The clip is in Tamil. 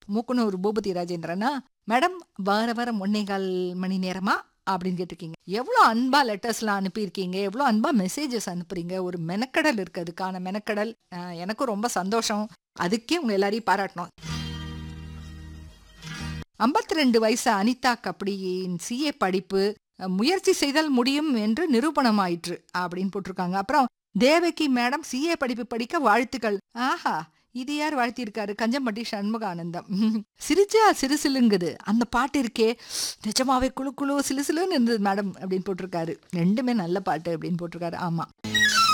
மூக்குனூர் பூபதி ராஜேந்திரனா மேடம் வார வாரம் ஒன்னே கால் மணி நேரமா அப்படின்னு கேட்டிருக்கீங்க எவ்வளோ அன்பா லெட்டர்ஸ்லாம் அனுப்பியிருக்கீங்க எவ்வளோ அன்பா மெசேஜஸ் அனுப்புறீங்க ஒரு மெனக்கடல் இருக்கு அதுக்கான மெனக்கடல் அஹ், எனக்கும் ரொம்ப சந்தோஷம் அதுக்கே உங்க எல்லாரையும் பாராட்டணும் ஐம்பத்தி ரெண்டு வயசு அனிதா கபடியின் சிஏ படிப்பு அஹ், முயற்சி செய்தால் முடியும் என்று நிரூபணமாயிற்று அப்படின்னு போட்டிருக்காங்க அப்புறம் தேவகி மேடம் சிஏ படிப்பு படிக்க வாழ்த்துக்கள் ஆஹா இது யார் வாழ்த்தியிருக்காரு கஞ்சம்பட்டி சண்முகானந்தம் சிரிச்சா சிறுசிலுங்குது அந்த பாட்டு இருக்கே நிஜமாவே குழு குழு சிலு சிலுன்னு இருந்தது மேடம் அப்படின்னு போட்டிருக்காரு ரெண்டுமே நல்ல பாட்டு அப்படின்னு போட்டிருக்காரு ஆமா